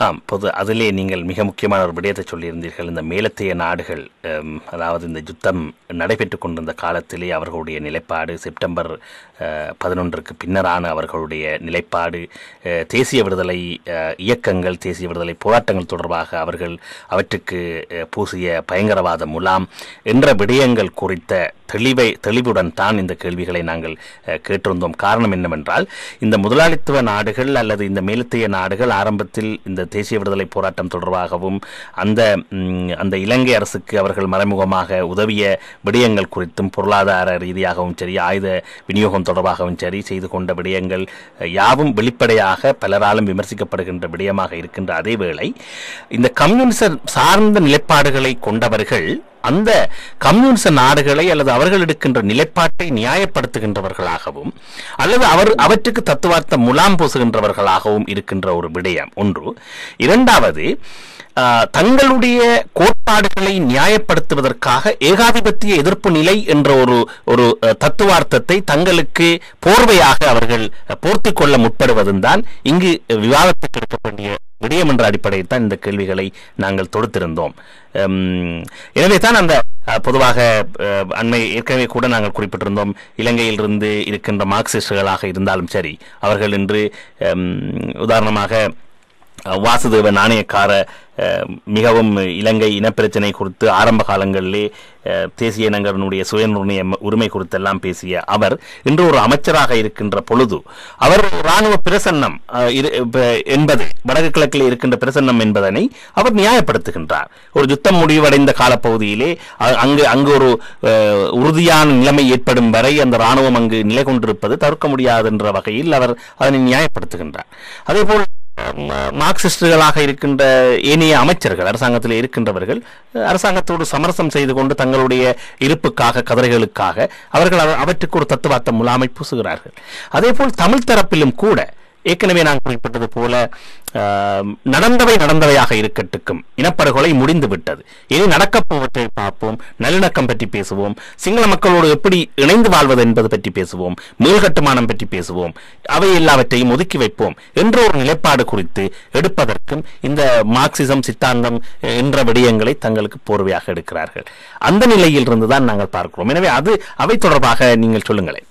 ஆம் பொது அதிலே நீங்கள் மிக முக்கியமான ஒரு விடயத்தை சொல்லியிருந்தீர்கள் இந்த மேலத்தைய நாடுகள் அம், அதாவது இந்த யுத்தம் நடைபெற்று கொண்டிருந்த காலத்திலே அவர்களுடைய நிலைப்பாடு செப்டம்பர் பதினொன்றுக்கு பின்னரான அவர்களுடைய நிலைப்பாடு அஹ், தேசிய விடுதலை அஹ், இயக்கங்கள் தேசிய விடுதலை போராட்டங்கள் தொடர்பாக அவர்கள் அவற்றுக்கு அஹ், பூசிய பயங்கரவாத முலாம் என்ற விடயங்கள் குறித்த தெளிவை தெளிவுடன் தான் இந்த கேள்விகளை நாங்கள் அஹ், கேட்டிருந்தோம் காரணம் என்னவென்றால் இந்த முதலாளித்துவ நாடுகள் அல்லது இந்த மேலத்தைய நாடுகள் ஆரம்பத்தில் இந்த தேசிய விடுதலை போராட்டம் தொடர்பாகவும் அந்த ம், அந்த இலங்கை அரசுக்கு அவர்கள் மறைமுகமாக உதவிய விடயங்கள் குறித்தும் பொருளாதார ரீதியாகவும் சரி ஆயுத விநியோகம் தொடர்பாகவும் சரி செய்து கொண்ட விடயங்கள் அஹ், யாவும் வெளிப்படையாக பலராலும் விமர்சிக்கப்படுகின்ற விடயமாக இருக்கின்ற அதே வேளை இந்த கம்யூனிச சார்ந்த நிலைப்பாடுகளை கொண்டவர்கள் அந்த கம்யூனிச நாடுகளை அல்லது அவர்கள் எடுக்கின்ற நிலைப்பாட்டை நியாயப்படுத்துகின்றவர்களாகவும் அல்லது அவர் அவற்றுக்கு தத்துவார்த்த முலாம் பூசுகின்றவர்களாகவும் இருக்கின்ற ஒரு விடயம் ஒன்று இரண்டாவது ஆஹ், தங்களுடைய கோட்பாடுகளை நியாயப்படுத்துவதற்காக ஏகாதிபத்திய எதிர்ப்பு நிலை என்ற ஒரு ஒரு அஹ், தத்துவார்த்தத்தை தங்களுக்கு போர்வையாக அவர்கள் அஹ், போர்த்திக் கொள்ள முற்படுவதும் தான் இங்கு விவாதத்துக்கு எடுக்க வேண்டிய விடயம் என்ற அடிப்படையில் தான் இந்த கேள்விகளை நாங்கள் தொடுத்திருந்தோம் உம், எனவே தான் அந்த அஹ், பொதுவாக அஹ், அண்மை ஏற்கனவே கூட நாங்கள் குறிப்பிட்டிருந்தோம் இலங்கையிலிருந்து இருக்கின்ற மார்க்சிஸ்டுகளாக இருந்தாலும் சரி அவர்கள் இன்று உம், உதாரணமாக அஹ், வாசுதேவ நாணயக்கார அஹ், மிகவும் இலங்கை இனப்பிரச்சனை குறித்து ஆரம்ப காலங்களிலே அஹ், தேசிய இனங்களினுடைய சுயநிர்ணய ம- உரிமை குறித்தெல்லாம் பேசிய அவர் இன்று ஒரு அமைச்சராக இருக்கின்ற பொழுது அவர் ராணுவ பிரசன்னம் அஹ், இரு- இப்ப என்பது வடக்கு கிழக்கில் இருக்கின்ற பிரசன்னம் என்பதனை அவர் நியாயப்படுத்துகின்றார் ஒரு யுத்தம் முடிவடைந்த காலப்பகுதியிலே அ- அங்கு அங்கு ஒரு அஹ், உறுதியான நிலைமை ஏற்படும் வரை அந்த ராணுவம் அங்கு நிலை கொண்டிருப்பது தவிர்க்க முடியாது என்ற வகையில் அவர் அதனை நியாயப்படுத்துகின்றார் அதேபோல் ம- மார்க்சிஸ்டுகளாக இருக்கின்ற ஏனைய அமைச்சர்கள் அரசாங்கத்தில் இருக்கின்றவர்கள் அஹ், அரசாங்கத்தோடு சமரசம் செய்து கொண்டு தங்களுடைய இருப்புக்காக கதிரைகளுக்காக அவர்கள் அவ- அவற்றுக்கு ஒரு தத்துவார்த்த முலாமை பூசுகிறார்கள் அதேபோல் தமிழ் தரப்பிலும் கூட ஏற்கனவே நான் குறிப்பிட்டது போல ஆஹ், நடந்தவை நடந்தவையாக இருக்கட்டுக்கும் இனப்படுகொலை முடிந்து விட்டது இனி நடக்கப் போவற்றை பார்ப்போம் நல்லிணக்கம் பற்றி பேசுவோம் சிங்கள மக்களோடு எப்படி இணைந்து வாழ்வது என்பது பற்றி பேசுவோம் மீள்கட்டுமானம் பற்றி பேசுவோம் அவை எல்லாவற்றையும் ஒதுக்கி வைப்போம் என்ற ஒரு நிலைப்பாடு குறித்து எடுப்பதற்கும் இந்த மார்க்சிசம் சித்தாந்தம் என்ற விடயங்களை தங்களுக்கு போர்வையாக எடுக்கிறார்கள் அந்த நிலையில் இருந்துதான் நாங்கள் பார்க்கிறோம் எனவே அது அவை தொடர்பாக நீங்கள் சொல்லுங்களேன்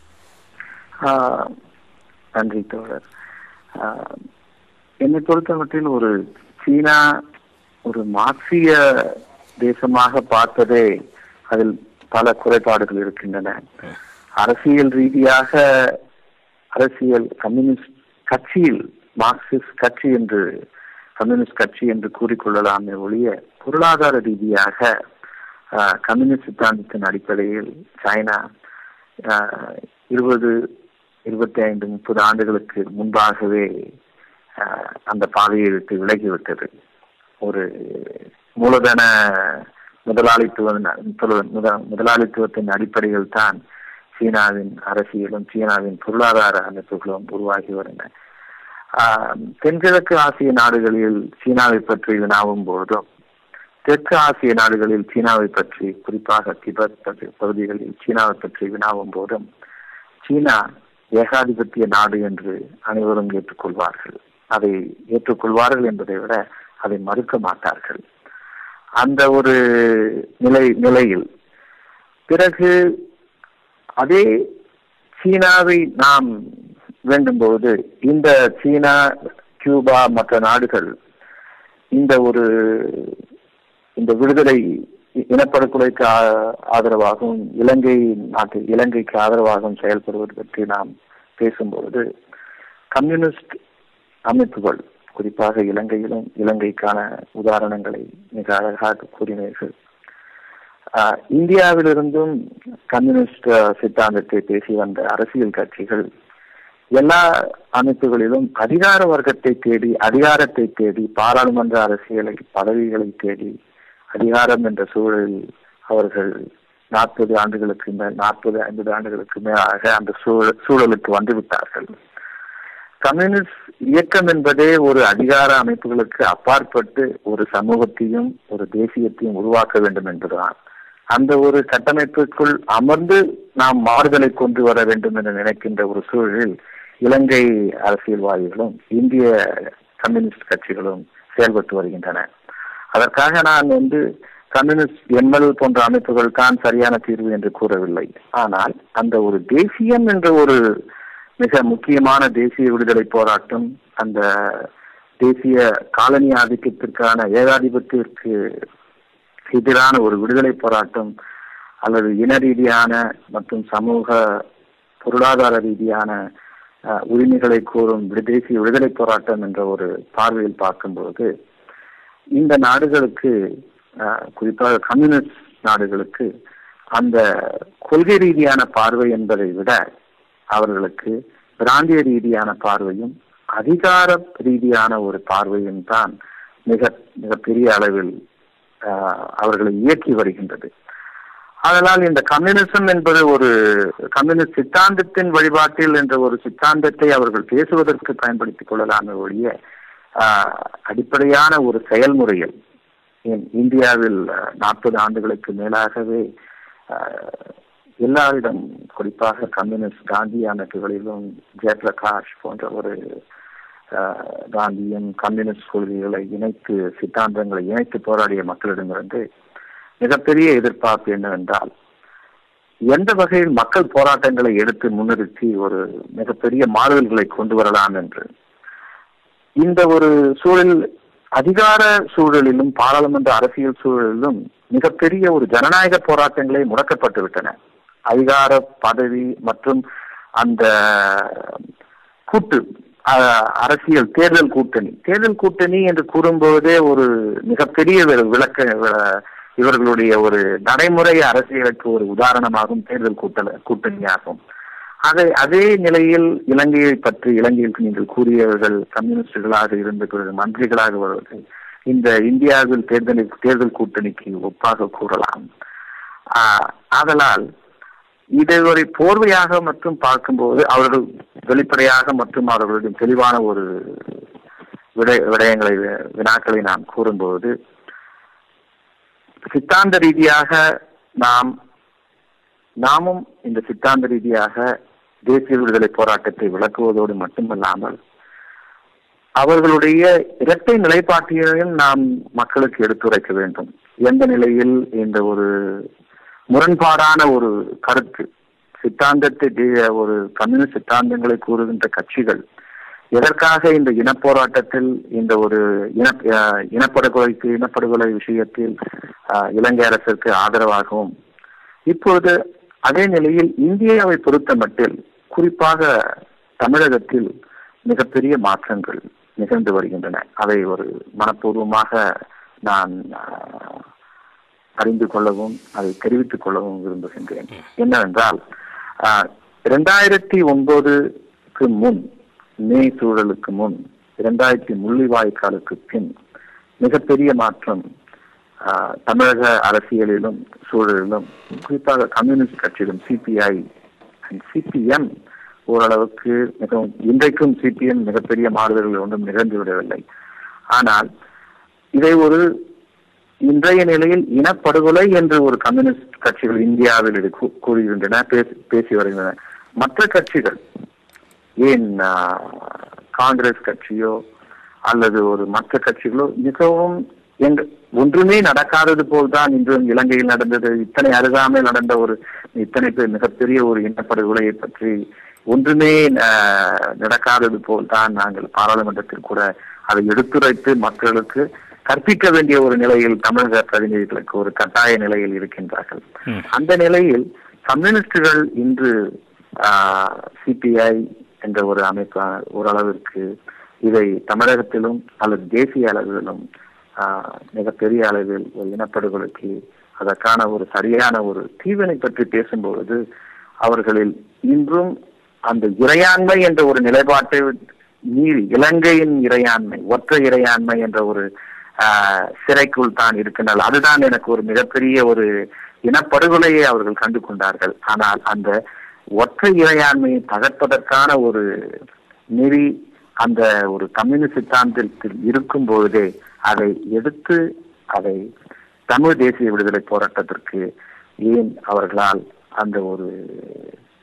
ஆஹ் நன்றி தோழர் ஆஹ் என்னை பொறுத்தமட்டில் ஒரு சீனா ஒரு மார்க்சிய தேசமாக பார்த்ததே அதில் பல குறைபாடுகள் இருக்கின்றன அரசியல் ரீதியாக அரசியல் கம்யூனிஸ்ட் கட்சியில் மார்க்சிஸ்ட் கட்சி என்று கம்யூனிஸ்ட் கட்சி என்று கூறிக்கொள்ளலாமே ஒழிய பொருளாதார ரீதியாக ஆஹ், கம்யூனிஸ்ட் சித்தாந்தத்தின் அடிப்படையில் சைனா ஆஹ், இருபது இருபத்தி ஐந்து முப்பது ஆண்டுகளுக்கு முன்பாகவே ஆஹ், அந்த பாதையை விட்டு விலகிவிட்டது ஒரு மூலதன முதலாளித்துவ முத- முதலாளித்துவத்தின் அடிப்படையில் தான் சீனாவின் அரசியலும் சீனாவின் பொருளாதார அமைப்புகளும் உருவாகி வருகின்றன ஆஹ், தென்கிழக்கு ஆசிய நாடுகளில் சீனாவை பற்றி வினாவும் போதும் தெற்கு ஆசிய நாடுகளில் சீனாவை பற்றி குறிப்பாக திபெத் பகு- பகுதிகளில் சீனாவை பற்றி வினாவும் போதும் சீனா ஏகாதிபத்திய நாடு என்று அனைவரும் ஏற்றுக்கொள்வார்கள் அதை ஏற்றுக்கொள்வார்கள் என்பதை விட அதை மறுக்க மாட்டார்கள் அந்த ஒரு நிலை நிலையில் பிறகு அதே சீனாவை நாம் வேண்டும்போது இந்த சீனா கியூபா மற்ற நாடுகள் இந்த ஒரு இந்த விடுதலை இ- இனப்படுகொலைக்கு ஆ- ஆதரவாகவும் இலங்கை நாட்டு இலங்கைக்கு ஆதரவாகவும் செயல்படுவது பற்றி நாம் பேசும்பொழுது கம்யூனிஸ்ட் அமைப்புகள் குறிப்பாக இலங்கையிலும் இலங்கைக்கான உதாரணங்களை மிக அழகாக கூறினீர்கள் ஆஹ், இந்தியாவிலிருந்தும் கம்யூனிஸ்ட் ஆஹ், சித்தாந்தத்தை பேசி வந்த அரசியல் கட்சிகள் எல்லா அமைப்புகளிலும் அதிகார வர்க்கத்தை தேடி அதிகாரத்தை தேடி பாராளுமன்ற அரசியலை பதவிகளை தேடி அதிகாரம் என்ற சூழலில் அவர்கள் நாற்பது ஆண்டுகளுக்கு மேல் நாற்பது ஐம்பது ஆண்டுகளுக்கு மேலாக அந்த சூழ- சூழலுக்கு வந்து விட்டார்கள் கம்யூனிஸ்ட் இயக்கம் என்பதே ஒரு அதிகார அமைப்புகளுக்கு அப்பாற்பட்டு ஒரு சமூகத்தையும் ஒரு தேசியத்தையும் உருவாக்க வேண்டும் என்பதுதான் அந்த ஒரு கட்டமைப்புக்குள் அமர்ந்து நாம் மாறுதலை கொண்டு வர வேண்டும் என்று நினைக்கின்ற ஒரு சூழலில் இலங்கை அரசியல்வாதிகளும் இந்திய கம்யூனிஸ்ட் கட்சிகளும் செயல்பட்டு வருகின்றன அதற்காக நான் வந்து கம்யூனிஸ்ட் எம்எல் போன்ற அமைப்புகள் தான் சரியான தீர்வு என்று கூறவில்லை ஆனால் அந்த ஒரு தேசியம் என்ற ஒரு மிக முக்கியமான தேசிய விடுதலை போராட்டம் அந்த தேசிய காலனி ஆதிக்கத்திற்கான ஏகாதிபத்திற்கு எதிரான ஒரு விடுதலை போராட்டம் அல்லது இன ரீதியான மற்றும் சமூக பொருளாதார ரீதியான அஹ், உரிமைகளை கோரும் விடு- தேசிய விடுதலை போராட்டம் என்ற ஒரு பார்வையில் பார்க்கும்போது இந்த நாடுகளுக்கு அஹ், குறிப்பாக கம்யூனிஸ்ட் நாடுகளுக்கு அந்த கொள்கை ரீதியான பார்வை என்பதை விட அவர்களுக்கு பிராந்திய ரீதியான பார்வையும் அதிகார ரீதியான ஒரு பார்வையும் தான் மிக மிகப்பெரிய அளவில் ஆஹ், அவர்களை இயக்கி வருகின்றது அதனால் இந்த கம்யூனிசம் என்பது ஒரு கம்யூனிஸ்ட் சித்தாந்தத்தின் வழிபாட்டில் என்ற ஒரு சித்தாந்தத்தை அவர்கள் பேசுவதற்கு பயன்படுத்திக் கொள்ளலாமே ஒழிய ஆஹ், அடிப்படையான ஒரு செயல்முறையில் இந்- இந்தியாவில் நாற்பது ஆண்டுகளுக்கு மேலாகவே ஆஹ், எல்லாரிடம் குறிப்பாக கம்யூனிஸ்ட் காந்தி அமைப்புகளிலும் ஜெயபிரகாஷ் போன்ற ஒரு ஆஹ், காந்தியும் கம்யூனிஸ்ட் கொள்கைகளை இணைத்து சித்தாந்தங்களை இணைத்து போராடிய மக்களிடமிருந்து மிகப்பெரிய எதிர்பார்ப்பு என்னவென்றால் எந்த வகையில் மக்கள் போராட்டங்களை எடுத்து முன்னிறுத்தி ஒரு மிகப்பெரிய மாறுதல்களை கொண்டு வரலாம் என்று இந்த ஒரு சூழல் அதிகார சூழலிலும் பாராளுமன்ற அரசியல் சூழலிலும் மிகப்பெரிய ஒரு ஜனநாயக போராட்டங்களே முடக்கப்பட்டு விட்டன அதிகார பதவி மற்றும் அந்த கூட்டு அஹ், அரசியல் தேர்தல் கூட்டணி தேர்தல் கூட்டணி என்று கூறும்போதே ஒரு மிகப்பெரிய ஒரு விளக்க வி- இவர்களுடைய ஒரு நடைமுறை அரசியலுக்கு ஒரு உதாரணமாகும் தேர்தல் கூட்டல கூட்டணியாகும் அதை அதே நிலையில் இலங்கையை பற்றி இலங்கையில் நீங்கள் கூறியவர்கள் கம்யூனிஸ்டுகளாக இருந்து மந்திரிகளாக வருவர்கள் இந்த இந்தியாவில் தேர்தல் தேர்தல் கூட்டணிக்கு ஒப்பாக கூறலாம் ஆஹ், ஆதலால் இதை ஒரு போர்வையாக மட்டும் பார்க்கும்போது அவர்கள் வெளிப்படையாக மற்றும் அவர்களுடைய தெளிவான ஒரு விடய விடயங்களை வி- வினாக்களை நாம் கூறும்போது சித்தாந்த ரீதியாக நாம் நாமும் இந்த சித்தாந்த ரீதியாக தேசிய விடுதலை போராட்டத்தை விளக்குவதோடு மட்டுமல்லாமல் அவர்களுடைய இரட்டை நிலைப்பாட்டையும் நாம் மக்களுக்கு எடுத்துரைக்க வேண்டும் எந்த நிலையில் இந்த ஒரு முரண்பாடான ஒரு கருத்து சித்தாந்தத்தை தே- ஒரு கம்யூனிஸ்ட் சித்தாந்தங்களை கூறுகின்ற கட்சிகள் எதற்காக இந்த இனப்போராட்டத்தில் இந்த ஒரு இன அஹ், இனப்படுகொலைக்கு இனப்படுகொலை விஷயத்தில் அஹ், இலங்கை அரசிற்கு ஆதரவாகவும் இப்பொழுது அதே நிலையில் இந்தியாவை பொறுத்த மட்டில் குறிப்பாக தமிழகத்தில் மிகப்பெரிய மாற்றங்கள் நிகழ்ந்து வருகின்றன அதை ஒரு மனப்பூர்வமாக நான் அஹ், அறிந்து கொள்ளவும் அதை தெரிவித்துக் கொள்ளவும் விரும்புகின்றேன் என்னவென்றால் இரண்டாயிரத்தி ஒன்பதுக்கு முன் மே சூழலுக்கு முன் இரண்டாயிரத்தி முள்ளிவாய்க்காலுக்கு பின் மிகப்பெரிய மாற்றம் ஆஹ், தமிழக அரசியலிலும் சூழலிலும் குறிப்பாக கம்யூனிஸ்ட் கட்சியிலும் சிபிஐ சிபிஎம் ஓரளவுக்கு மிகவும் இன்றைக்கும் சிபிஎம் மிகப்பெரிய மாறுதல்கள் ஒன்றும் நிகழ்ந்து விடவில்லை ஆனால் இதை ஒரு இன்றைய நிலையில் இனப்படுகொலை என்று ஒரு கம்யூனிஸ்ட் கட்சிகள் இந்தியாவில் இது கூ- கூறுகின்றன பேசி- பேசி வருகின்றன மற்ற கட்சிகள் ஏன் ஆஹ், காங்கிரஸ் கட்சியோ அல்லது ஒரு மற்ற கட்சிகளோ மிகவும் எங்க ஒன்றுமே நடக்காதது போல்தான் இன்றும் இலங்கையில் நடந்தது இத்தனை அருகாமையில் நடந்த ஒரு இத்தனை பேர் மிகப்பெரிய ஒரு இனப்படுகொலையை பற்றி ஒன்றுமே ஆஹ், நடக்காதது போல்தான் நாங்கள் பாராளுமன்றத்தில் கூட அதை எடுத்துரைத்து மக்களுக்கு கற்பிக்க வேண்டிய ஒரு நிலையில் தமிழக பிரதிநிதிகளுக்கு ஒரு கட்டாய நிலையில் இருக்கின்றார்கள் ம். அந்த நிலையில் கம்யூனிஸ்டுகள் இன்று சிபிஐ என்ற ஒரு அமைப்பு ஓரளவிற்கு இதை தமிழகத்திலும் அல்லது தேசிய அளவிலும் ஆஹ், மிகப்பெரிய அளவில் ஒரு இனப்படுகொலைக்கு அதற்கான ஒரு சரியான ஒரு தீவினை பற்றி பேசும்பொழுது அவர்களில் இன்றும் அந்த இறையாண்மை என்ற ஒரு நிலைப்பாட்டை மீறி இலங்கையின் இறையாண்மை ஒற்றை இறையாண்மை என்ற ஒரு ஆஹ், சிறைக்குள் தான் இருக்கின்றனர் அதுதான் எனக்கு ஒரு மிகப்பெரிய ஒரு இனப்படுகொலையை அவர்கள் கண்டு கொண்டார்கள் ஆனால் அந்த ஒற்றை இறையாண்மையை தகர்ப்பதற்கான ஒரு நெறி அந்த ஒரு கம்யூனிஸ்ட் சித்தாந்தத்தில் இருக்கும் பொழுதே அதை எடுத்து அதை தமிழ் தேசிய விடுதலை போராட்டத்திற்கு ஏன் அவர்களால் அந்த ஒரு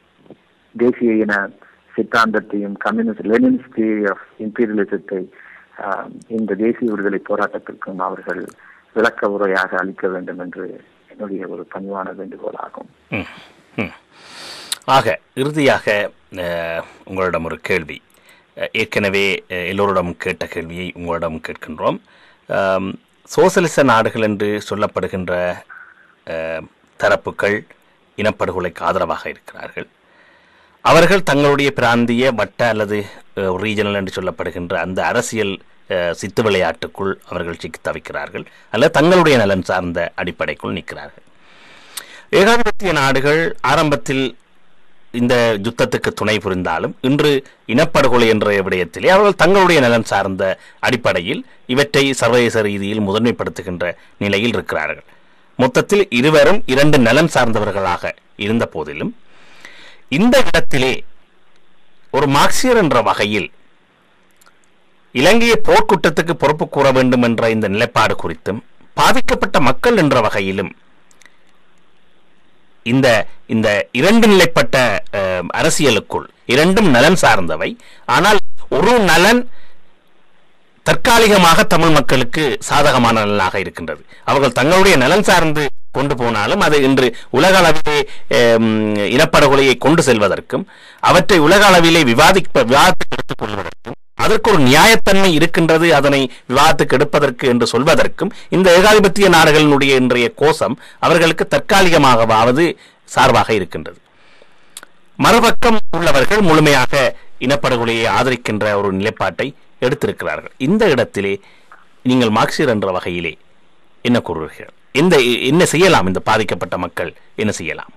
தேசிய இன சித்தாந்தத்தையும் கம்யூனிஸ்ட் லெனின்ஸ் தியரி ஆஃப் இம்பீரியலிசத்தை ஆஹ், இந்த தேசிய விடுதலை போராட்டத்திற்கும் அவர்கள் விளக்க உரையாக அளிக்க வேண்டும் என்று என்னுடைய ஒரு பணிவான வேண்டுகோளாகும் ம், ம். ஆக இறுதியாக அஹ், உங்களிடம் ஒரு கேள்வி அஹ், ஏற்கனவே அஹ், எல்லோரிடம் கேட்ட கேள்வியை உங்களிடம் கேட்கின்றோம் ஆம், சோசலிச நாடுகள் என்று சொல்லப்படுகின்ற அஹ், தரப்புகள் இனப்படுகொலைக்கு ஆதரவாக இருக்கிறார்கள் அவர்கள் தங்களுடைய பிராந்திய வட்ட அல்லது ரீஜனல் என்று சொல்லப்படுகின்ற அந்த அரசியல் அஹ், சித்து விளையாட்டுக்குள் அவர்கள் சிக்கி தவிக்கிறார்கள் அல்லது தங்களுடைய நலன் சார்ந்த அடிப்படைக்குள் நிற்கிறார்கள் ஏகாதிபத்திய நாடுகள் ஆரம்பத்தில் இந்த யுத்தத்துக்கு துணை புரிந்தாலும் இன்று இனப்படுகொலை என்ற விடயத்திலே அவர்கள் தங்களுடைய நலன் சார்ந்த அடிப்படையில் இவற்றை சர்வதேச ரீதியில் முதன்மைப்படுத்துகின்ற நிலையில் இருக்கிறார்கள் மொத்தத்தில் இருவரும் இரண்டு நலன் சார்ந்தவர்களாக இருந்த போதிலும் இந்த இடத்திலே ஒரு மார்க்சியர் என்ற வகையில் இலங்கையை போர்க்குற்றத்துக்கு பொறுப்பு கூற வேண்டும் என்ற இந்த நிலைப்பாடு குறித்தும் பாதிக்கப்பட்ட மக்கள் என்ற வகையிலும் இந்த இந்த இரண்டு நிலைப்பட்ட அஹ், அரசியலுக்குள் இரண்டும் நலன் சார்ந்தவை ஆனால் ஒரு நலன் தற்காலிகமாக தமிழ் மக்களுக்கு சாதகமான நலனாக இருக்கின்றது அவர்கள் தங்களுடைய நலன் சார்ந்து கொண்டு போனாலும் அது இன்று உலக அளவிலே அம், இனப்படுகொலையை கொண்டு செல்வதற்கும் அவற்றை உலக அளவிலே விவாதிப்ப விவாதத்துக்கு எடுத்துக் கொள்வதற்கும் அதற்கு ஒரு நியாயத்தன்மை இருக்கின்றது அதனை விவாதத்துக்கு எடுப்பதற்கு என்று சொல்வதற்கும் இந்த ஏகாதிபத்திய நாடுகளினுடைய இன்றைய கோஷம் அவர்களுக்கு தற்காலிகமாகவாவது சார்பாக இருக்கின்றது மறுபக்கம் உள்ளவர்கள் முழுமையாக இனப்படுகொலையை ஆதரிக்கின்ற ஒரு நிலைப்பாட்டை எடுத்திருக்கிறார்கள் இந்த இடத்திலே நீங்கள் மார்க்சியர் என்ற வகையிலே என்ன கூறுவீர்கள் இந்த என்ன செய்யலாம் இந்த பாதிக்கப்பட்ட மக்கள் என்ன செய்யலாம்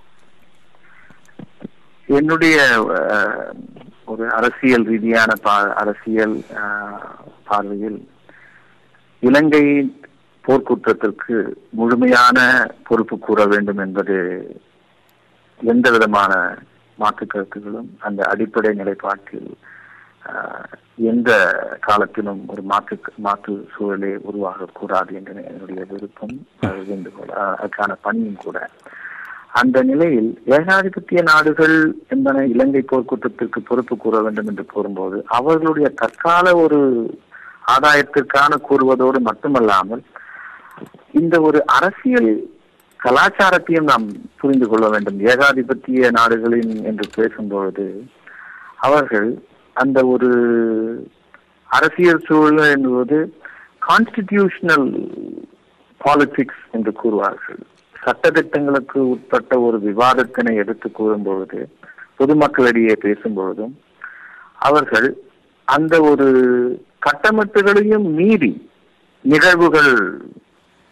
என்னுடைய அஹ், ஒரு அரசியல் ரீதியான பா- அரசியல் அஹ், பார்வையில் இலங்கை போர்க்குற்றத்திற்கு முழுமையான பொறுப்பு கூற வேண்டும் என்பது எந்த விதமான மாற்று கருத்துகளும் அந்த அடிப்படை நிலைப்பாட்டில் அஹ், எந்த காலத்திலும் ஒரு மாற்று மாற்று சூழலே உருவாகக்கூடாது என்ற என்னுடைய விருப்பம் அது வேண்டுகோள் அஹ், அதுக்கான பணியும் கூட அந்த நிலையில் ஏகாதிபத்திய நாடுகள் என்பன இலங்கை போர்க்குற்றத்திற்கு பொறுப்பு கூற வேண்டும் என்று கூறும்போது அவர்களுடைய தற்கால ஒரு ஆதாயத்திற்கான கூறுவதோடு மட்டுமல்லாமல் இந்த ஒரு அரசியல் கலாச்சாரத்தையும் நாம் புரிந்து கொள்ள வேண்டும் ஏகாதிபத்திய நாடுகளின் என்று பேசும்பொழுது அவர்கள் அந்த ஒரு அரசியல் சூழல் என்பது கான்ஸ்டிடியூஷனல் பாலிடிக்ஸ் என்று கூறுவார்கள் சட்டத்திட்டங்களுக்கு உட்பட்ட ஒரு விவாதத்தினை எடுத்து கூறும்பொழுது பொதுமக்களிடையே பேசும்பொழுதும் அவர்கள் அந்த ஒரு கட்டமைப்புகளையும் மீறி நிகழ்வுகள்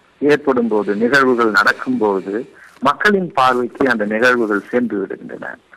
ஏற்படும் போது நிகழ்வுகள் நடக்கும் போது மக்களின் பார்வைக்கு அந்த நிகழ்வுகள் சென்று விடுகின்றன